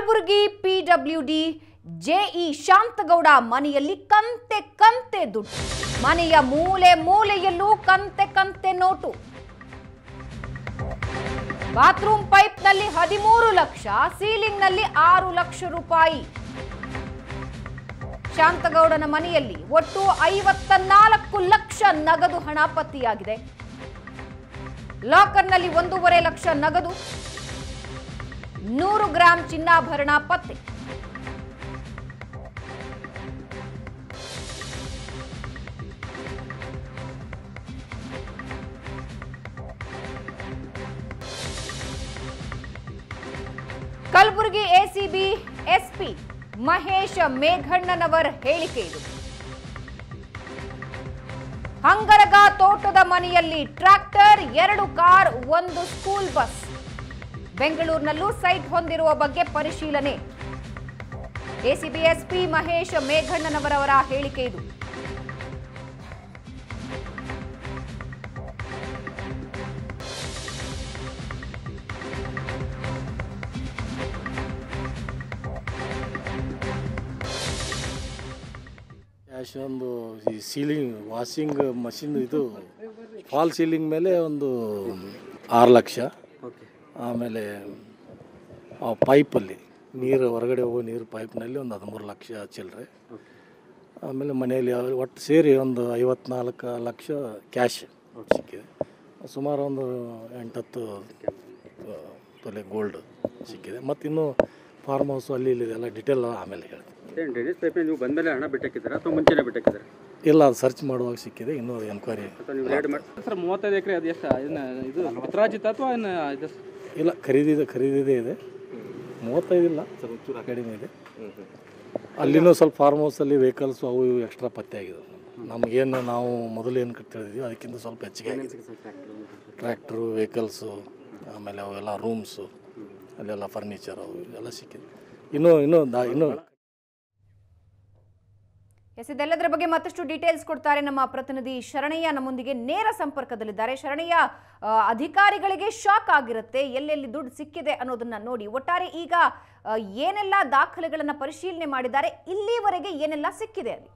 Kalaburagi PWD JE Shantagowda ಮನೆಯಲ್ಲಿ ಕಂತೆ ಕಂತೆ ದುಡ್ಡು ಮನೆಯ ಮೂಲೆ ಮೂಲೆಯಲ್ಲೂ ಕಂತೆ ಕಂತೆ ನೋಟು ಬಾತ್ರೂಮ್ ಪೈಪ್ನಲ್ಲಿ ಹದಿಮೂರು ಲಕ್ಷ ಸೀಲಿಂಗ್ನಲ್ಲಿ ಆರು ಲಕ್ಷ ರೂಪಾಯಿ ಶಾಂತಗೌಡನ ಮನೆಯಲ್ಲಿ ಒಟ್ಟು ಐವತ್ತ ನಾಲ್ಕು ಲಕ್ಷ ನಗದು ಹಣ ಪತ್ತೆಯಾಗಿದೆ ಲಾಕರ್ನಲ್ಲಿ ಒಂದೂವರೆ ಲಕ್ಷ ನಗದು ನೂರು ಗ್ರಾಂ ಚಿನ್ನಾಭರಣ ಪತ್ತೆ ಕಲಬುರಗಿ ಎಸಿಬಿ ಎಸ್ಪಿ ಮಹೇಶ್ ಮೇಘಣ್ಣನವರ್ ಹೇಳಿಕೆ ಇದು ಹಂಗರಗ ತೋಟದ ಮನೆಯಲ್ಲಿ ಟ್ರ್ಯಾಕ್ಟರ್ ಎರಡು ಕಾರ್ ಒಂದು ಸ್ಕೂಲ್ ಬಸ್ ಬೆಂಗಳೂರಿನಲ್ಲೂ ಸೈಟ್ ಹೊಂದಿರುವ ಬಗ್ಗೆ ಪರಿಶೀಲನೆ ಎಸಿಬಿ ಎಸ್ಪಿ ಮಹೇಶ್ ಮೇಘಣ್ಣನವರವರ ಹೇಳಿಕೆ ಇದು ಕ್ಯಾಶ್ ಒಂದು ಈ ಸೀಲಿಂಗ್ ವಾಷಿಂಗ್ ಮಷಿನ್ ಇದು ಫಾಲ್ ಸೀಲಿಂಗ್ ಮೇಲೆ ಒಂದು ಆರು ಲಕ್ಷ ಆಮೇಲೆ ಆ ಪೈಪಲ್ಲಿ ನೀರು ಹೊರಗಡೆ ಹೋಗೋ ನೀರು ಪೈಪ್ನಲ್ಲಿ ಒಂದು ಹದಿಮೂರು ಲಕ್ಷ ಚಿಲ್ಲರೆ ಆಮೇಲೆ ಮನೆಯಲ್ಲಿ ಯಾವ- ಒಟ್ಟು ಸೇರಿ ಒಂದು ಐವತ್ನಾಲ್ಕು ಲಕ್ಷ ಕ್ಯಾಶ್ ಸಿಕ್ಕಿದೆ ಸುಮಾರು ಒಂದು ಎಂಟತ್ತು ಆ, ತೊಲೆ ಗೋಲ್ಡ್ ಸಿಕ್ಕಿದೆ ಮತ್ತು ಇನ್ನೂ ಫಾರ್ಮ್ ಹೌಸು ಅಲ್ಲಿ ಇಲ್ಲಿ ಎಲ್ಲ ಡಿಟೇಲ್ ಆಮೇಲೆ ಹೇಳ್ತೀನಿ ಏನು ಡ್ರೈನೇಜ್ ಪೈಪ್ ನೀವು ಬಂದಮೇಲೆ ಹಣ ಬಿಟ್ಟಾಕಿದ್ದೀರಾ ಅಥವಾ ಮುಂಚೆನೇ ಬಿಟ್ಟಾಕಿದ್ದೀರಾ ಇಲ್ಲ ಅದು ಸರ್ಚ್ ಮಾಡುವಾಗ ಸಿಕ್ಕಿದೆ ಇನ್ನೂ ಅದು ಎನ್ಕ್ವೈರಿ ಅಥವಾ ನೀವು ರೇಡ್ ಮಾಡಿ ಸರ್ ಮೂವತ್ತೈದು ಎಕರೆ ಅದು ಎಷ್ಟು ಇನ್ನು ಇದು ಪಿತ್ರಾಜಿತ ಅಥವಾ ಇನ್ನು ಇದು ಇಲ್ಲ ಖರೀದಿದೆ ಖರೀದಿದೆ ಇದೆ ಮೂವತ್ತೈದು ಇಲ್ಲ ಸ್ವಲ್ಪ ಕಡಿಮೆ ಇದೆ ಅಲ್ಲಿನೂ ಸ್ವಲ್ಪ ಫಾರ್ಮ್ ಹೌಸಲ್ಲಿ ವೆಹಿಕಲ್ಸು ಅವು ಇವು ಎಕ್ಸ್ಟ್ರಾ ಪತ್ತೆ ಆಗಿದೆ ನಮಗೇನು ನಾವು ಮೊದಲು ಏನು ತಿಳಿದಿದ್ವಿ ಅದಕ್ಕಿಂತ ಸ್ವಲ್ಪ ಹೆಚ್ಚಿಗೆ ಆಗಿದೆ ಟ್ರ್ಯಾಕ್ಟ್ರು ವೆಹಿಕಲ್ಸು ಆಮೇಲೆ ಅವೆಲ್ಲ ರೂಮ್ಸು ಅಲ್ಲೆಲ್ಲ ಫರ್ನಿಚರ್ ಅವು ಎಲ್ಲ ಸಿಕ್ಕಿದೆ ಇನ್ನೂ ಇನ್ನೂ ದಾ ಇನ್ನೂ ಎಸ್ ಇದೆಲ್ಲದರ ಬಗ್ಗೆ ಮತ್ತಷ್ಟು ಡೀಟೇಲ್ಸ್ ಕೊಡ್ತಾರೆ ನಮ್ಮ ಪ್ರತಿನಿಧಿ ಶರಣಯ್ಯ ನಮ್ಮೊಂದಿಗೆ ನೇರ ಸಂಪರ್ಕದಲ್ಲಿದ್ದಾರೆ ಶರಣಯ್ಯ ಆ, ಅಧಿಕಾರಿಗಳಿಗೆ ಶಾಕ್ ಆಗಿರುತ್ತೆ ಎಲ್ಲೆಲ್ಲಿ ದುಡ್ಡು ಸಿಕ್ಕಿದೆ ಅನ್ನೋದನ್ನ ನೋಡಿ ಒಟ್ಟಾರೆ ಈಗ ಆ, ಏನೆಲ್ಲ ದಾಖಲೆಗಳನ್ನ ಪರಿಶೀಲನೆ ಮಾಡಿದ್ದಾರೆ ಇಲ್ಲಿವರೆಗೆ ಏನೆಲ್ಲ ಸಿಕ್ಕಿದೆ ಅಲ್ಲಿ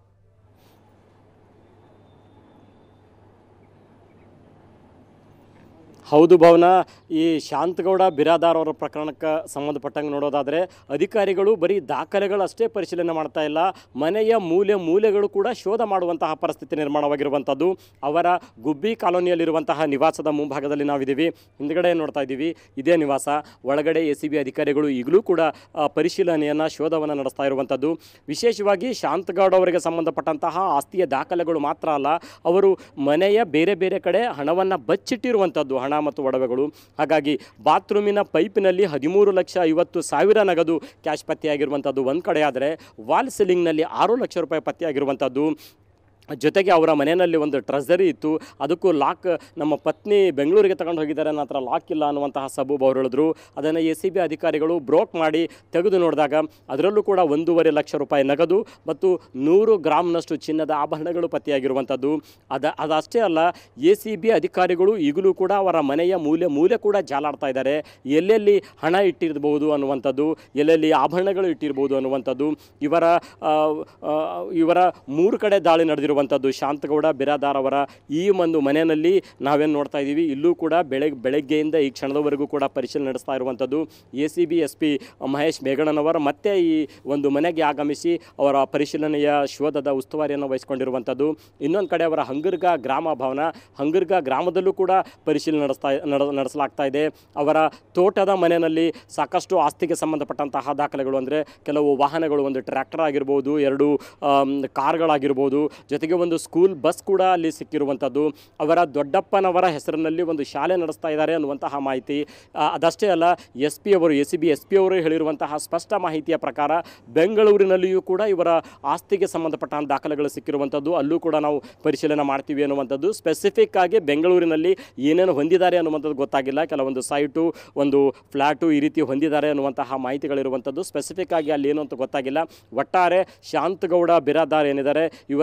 ಹೌದು ಭವನ ಈ ಶಾಂತಗೌಡ ಬಿರಾದಾರ್ ಅವರ ಪ್ರಕರಣಕ್ಕೆ ಸಂಬಂಧಪಟ್ಟಂಗೆ ನೋಡೋದಾದರೆ ಅಧಿಕಾರಿಗಳು ಬರೀ ದಾಖಲೆಗಳಷ್ಟೇ ಪರಿಶೀಲನೆ ಮಾಡ್ತಾ ಇಲ್ಲ ಮನೆಯ ಮೂಲೆ ಮೂಲೆಗಳು ಕೂಡ ಶೋಧ ಮಾಡುವಂತಹ ಪರಿಸ್ಥಿತಿ ನಿರ್ಮಾಣವಾಗಿರುವಂಥದ್ದು ಅವರ ಗುಬ್ಬಿ ಕಾಲೋನಿಯಲ್ಲಿರುವಂತಹ ನಿವಾಸದ ಮುಂಭಾಗದಲ್ಲಿ ನಾವಿದ್ದೀವಿ ಹಿಂದ್ಗಡೆ ನೋಡ್ತಾ ಇದ್ದೀವಿ ಇದೇ ನಿವಾಸ ಒಳಗಡೆ ಎ ಸಿ ಬಿ ಅಧಿಕಾರಿಗಳು ಈಗಲೂ ಕೂಡ ಆ, ಪರಿಶೀಲನೆಯನ್ನು ಶೋಧವನ್ನು ನಡೆಸ್ತಾ ಇರುವಂಥದ್ದು ವಿಶೇಷವಾಗಿ ಶಾಂತಗೌಡ ಅವರಿಗೆ ಸಂಬಂಧಪಟ್ಟಂತಹ ಆಸ್ತಿಯ ದಾಖಲೆಗಳು ಮಾತ್ರ ಅಲ್ಲ ಅವರು ಮನೆಯ ಬೇರೆ ಬೇರೆ ಕಡೆ ಹಣವನ್ನು ಬಚ್ಚಿಟ್ಟಿರುವಂಥದ್ದು ಹಣ ಮತ್ತು ಒಡವೆಗಳು ಹಾಗಾಗಿ ಬಾತ್ರೂಮಿನ ಪೈಪಿನಲ್ಲಿ ಹದಿಮೂರು ಲಕ್ಷ ಐವತ್ತು ಸಾವಿರ ನಗದು ಕ್ಯಾಶ್ ಪತ್ತೆಯಾಗಿರುವಂಥದ್ದು ಒಂದು ಕಡೆ ಆದರೆ ವಾಲ್ ಸೀಲಿಂಗ್ನಲ್ಲಿ ಆರು ಲಕ್ಷ ರೂಪಾಯಿ ಪತ್ತೆಯಾಗಿರುವಂಥದ್ದು ಜೊತೆಗೆ ಅವರ ಮನೆಯಲ್ಲಿ ಒಂದು ಟ್ರೆಸರಿ ಇತ್ತು ಅದಕ್ಕೂ ಲಾಕ್ ನಮ್ಮ ಪತ್ನಿ ಬೆಂಗಳೂರಿಗೆ ತಗೊಂಡು ಹೋಗಿದ್ದಾರೆ ನನ್ನ ಹತ್ರ ಲಾಕ್ ಇಲ್ಲ ಅನ್ನುವಂತಹ ಸಬೂಬ್ ಅವರು ಹೇಳಿದ್ರು ಅದನ್ನು ಎ ಸಿ ಬಿ ಅಧಿಕಾರಿಗಳು ಬ್ರೋಕ್ ಮಾಡಿ ತೆಗೆದು ನೋಡಿದಾಗ ಅದರಲ್ಲೂ ಕೂಡ ಒಂದೂವರೆ ಲಕ್ಷ ರೂಪಾಯಿ ನಗದು ಮತ್ತು ನೂರು ಗ್ರಾಮ್ನಷ್ಟು ಚಿನ್ನದ ಆಭರಣಗಳು ಪತ್ತೆಯಾಗಿರುವಂಥದ್ದು ಅದ ಅದಷ್ಟೇ ಅಲ್ಲ ಎ ಸಿ ಬಿ ಅಧಿಕಾರಿಗಳು ಈಗಲೂ ಕೂಡ ಅವರ ಮನೆಯ ಮೂಲೆ ಮೂಲೆ ಕೂಡ ಜಾಲಾಡ್ತಾ ಇದ್ದಾರೆ ಎಲ್ಲೆಲ್ಲಿ ಹಣ ಇಟ್ಟಿರ್ಬೋದು ಅನ್ನುವಂಥದ್ದು ಎಲ್ಲೆಲ್ಲಿ ಆಭರಣಗಳು ಇಟ್ಟಿರ್ಬೋದು ಅನ್ನುವಂಥದ್ದು ಇವರ ಆ, ಆ, ಇವರ ಮೂರು ಕಡೆ ದಾಳಿ ನಡೆದಿರುವಂಥದ್ದು ಶಾಂತಗೌಡ ಬಿರಾದಾರ್ ಅವರ ಈ ಒಂದು ಮನೆಯಲ್ಲಿ ನಾವೇನು ನೋಡ್ತಾ ಇದ್ದೀವಿ ಇಲ್ಲೂ ಕೂಡ ಬೆಳಗ್ಗೆ ಬೆಳಗ್ಗೆಯಿಂದ ಈ ಕ್ಷಣದವರೆಗೂ ಕೂಡ ಪರಿಶೀಲನೆ ನಡೆಸ್ತಾ ಇರುವಂಥದ್ದು A C B S P Mahesh Begannanavara ಮತ್ತೆ ಈ ಒಂದು ಮನೆಗೆ ಆಗಮಿಸಿ ಅವರ ಪರಿಶೀಲನೆಯ ಶೋಧದ ಉಸ್ತುವಾರಿಯನ್ನು ವಹಿಸಿಕೊಂಡಿರುವಂಥದ್ದು ಇನ್ನೊಂದು ಕಡೆ ಅವರ ಹಂಗರ್ಗ ಗ್ರಾಮ ಭವನ ಹಂಗರ್ಗ ಗ್ರಾಮದಲ್ಲೂ ಕೂಡ ಪರಿಶೀಲನೆ ನಡೆಸ್ತಾ ನಡ ನಡೆಸಲಾಗ್ತಾ ಇದೆ ಅವರ ತೋಟದ ಮನೆಯಲ್ಲಿ ಸಾಕಷ್ಟು ಆಸ್ತಿಗೆ ಸಂಬಂಧಪಟ್ಟಂತಹ ದಾಖಲೆಗಳು ಅಂದರೆ ಕೆಲವು ವಾಹನಗಳು ಒಂದು ಟ್ರ್ಯಾಕ್ಟರ್ ಆಗಿರ್ಬೋದು ಎರಡು ಆಮ್, ಕಾರ್ಗಳಾಗಿರ್ಬೋದು ಜೊತೆಗೆ ಒಂದು ಸ್ಕೂಲ್ ಬಸ್ ಕೂಡ ಅಲ್ಲಿ ಸಿಕ್ಕಿರುವಂಥದ್ದು ಅವರ ದೊಡ್ಡಪ್ಪನವರ ಹೆಸರಿನಲ್ಲಿ ಒಂದು ಶಾಲೆ ನಡೆಸ್ತಾ ಇದ್ದಾರೆ ಅನ್ನುವಂತಹ ಮಾಹಿತಿ ಆ, ಅದಷ್ಟೇ ಅಲ್ಲ ಎಸ್ ಪಿ ಅವರು S C B S P ಅವರು ಹೇಳಿರುವಂತಹ ಸ್ಪಷ್ಟ ಮಾಹಿತಿಯ ಪ್ರಕಾರ ಬೆಂಗಳೂರಿನಲ್ಲಿಯೂ ಕೂಡ ಇವರ ಆಸ್ತಿಗೆ ಸಂಬಂಧಪಟ್ಟ ದಾಖಲೆಗಳು ಸಿಕ್ಕಿರುವಂಥದ್ದು ಅಲ್ಲೂ ಕೂಡ ನಾವು ಪರಿಶೀಲನೆ ಮಾಡ್ತೀವಿ ಅನ್ನುವಂಥದ್ದು ಸ್ಪೆಸಿಫಿಕ್ ಆಗಿ ಬೆಂಗಳೂರಿನಲ್ಲಿ ಏನೇನು ಹೊಂದಿದ್ದಾರೆ ಅನ್ನುವಂಥದ್ದು ಗೊತ್ತಾಗಿಲ್ಲ ಕೆಲವೊಂದು ಸೈಟು ಒಂದು ಫ್ಲ್ಯಾಟು ಈ ರೀತಿ ಹೊಂದಿದ್ದಾರೆ ಅನ್ನುವಂತಹ ಮಾಹಿತಿಗಳಿರುವಂಥದ್ದು ಸ್ಪೆಸಿಫಿಕ್ ಆಗಿ ಅಲ್ಲಿ ಏನು ಅಂತ ಗೊತ್ತಾಗಿಲ್ಲ ಒಟ್ಟಾರೆ ಶಾಂತಗೌಡ ಬಿರಾದಾರ್ ಏನಿದ್ದಾರೆ ಇವರ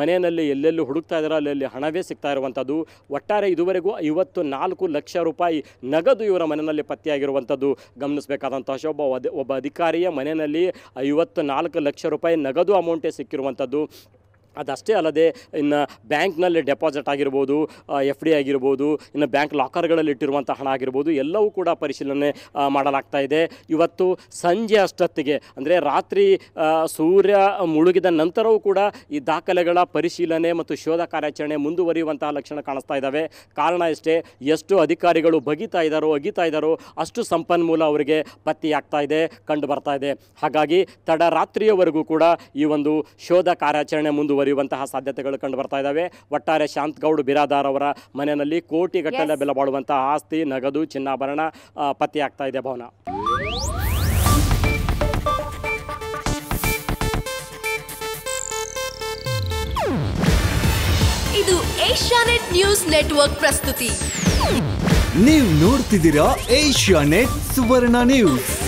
ಮನೆಯಲ್ಲಿ ಎಲ್ಲೆಲ್ಲೂ ಹುಡುಕ್ತಾ ಇದ್ದಾರೋ ಅಲ್ಲೆಲ್ಲಿ ಹಣವೇ ಸಿಗ್ತಾ ಇರುವಂಥದ್ದು ಒಟ್ಟಾರೆ ಇದುವರೆಗೂ ಐವತ್ತು ನಾಲ್ಕು ಲಕ್ಷ ರೂಪಾಯಿ ನಗದು ಇವರ ಮನೆಯಲ್ಲಿ ಪತ್ತೆಯಾಗಿರುವಂಥದ್ದು ಗಮನಿಸಬೇಕಾದಂಥ ವಿಷಯ. ಒಬ್ಬ ಅಧಿ- ಒಬ್ಬ ಅಧಿಕಾರಿಯ ಮನೆಯಲ್ಲಿ ಐವತ್ತು ನಾಲ್ಕು ಲಕ್ಷ ರೂಪಾಯಿ ನಗದು ಅಮೌಂಟೇ ಸಿಕ್ಕಿರುವಂಥದ್ದು ಅದಷ್ಟೇ ಅಲ್ಲದೆ ಇನ್ನು ಬ್ಯಾಂಕ್ನಲ್ಲಿ ಡೆಪಾಸಿಟ್ ಆಗಿರ್ಬೋದು ಎಫ್ ಡಿ ಆಗಿರ್ಬೋದು ಇನ್ನು ಬ್ಯಾಂಕ್ ಲಾಕರ್ಗಳಲ್ಲಿ ಇಟ್ಟಿರುವಂಥ ಹಣ ಆಗಿರ್ಬೋದು ಎಲ್ಲವೂ ಕೂಡ ಪರಿಶೀಲನೆ ಆ, ಮಾಡಲಾಗ್ತಾ ಇದೆ ಇವತ್ತು ಸಂಜೆ ಅಷ್ಟೊತ್ತಿಗೆ ಅಂದರೆ ರಾತ್ರಿ ಆ, ಸೂರ್ಯ ಮುಳುಗಿದ ನಂತರವೂ ಕೂಡ ಈ ದಾಖಲೆಗಳ ಪರಿಶೀಲನೆ ಮತ್ತು ಶೋಧ ಕಾರ್ಯಾಚರಣೆ ಮುಂದುವರಿಯುವಂತಹ ಲಕ್ಷಣ ಕಾಣಿಸ್ತಾ ಇದ್ದಾವೆ ಕಾರಣ ಇಷ್ಟೇ ಎಷ್ಟು ಅಧಿಕಾರಿಗಳು ಬಗಿತಾ ಇದ್ದಾರೋ ಅಗಿತಾ ಇದ್ದಾರೋ ಅಷ್ಟು ಸಂಪನ್ಮೂಲ ಅವರಿಗೆ ಪತ್ತೆಯಾಗ್ತಾ ಇದೆ ಕಂಡು ಬರ್ತಾ ಇದೆ ಹಾಗಾಗಿ ತಡರಾತ್ರಿಯವರೆಗೂ ಕೂಡ ಈ ಒಂದು ಶೋಧ ಕಾರ್ಯಾಚರಣೆ ಮುಂದುವರಿಯುವಂತಹ ಸಾಧ್ಯತೆಗಳು ಕಂಡು ಬರ್ತಾ ಇದ್ದಾವೆ ಒಟ್ಟಾರೆ ಶಾಂತಗೌಡ್ ಬಿರಾದಾರ್ ಅವರ ಮನೆಯಲ್ಲಿ ಕೋಟಿಗಟ್ಟಲೆ ಬೆಲೆ ಬಾಳುವಂತಹ ಆಸ್ತಿ ನಗದು ಚಿನ್ನಾಭರಣ ಆ, ಪತ್ತೆಯಾಗ್ತಾ ಇದೆ ಭವನ ಇದು ಏಷ್ಯಾನೆಟ್ ನ್ಯೂಸ್ ನೆಟ್ವರ್ಕ್ ಪ್ರಸ್ತುತಿ ನೀವು ನೋಡ್ತಿದ್ದೀರಾ ಏಷ್ಯಾ ನೆಟ್ ಸುವರ್ಣ ನ್ಯೂಸ್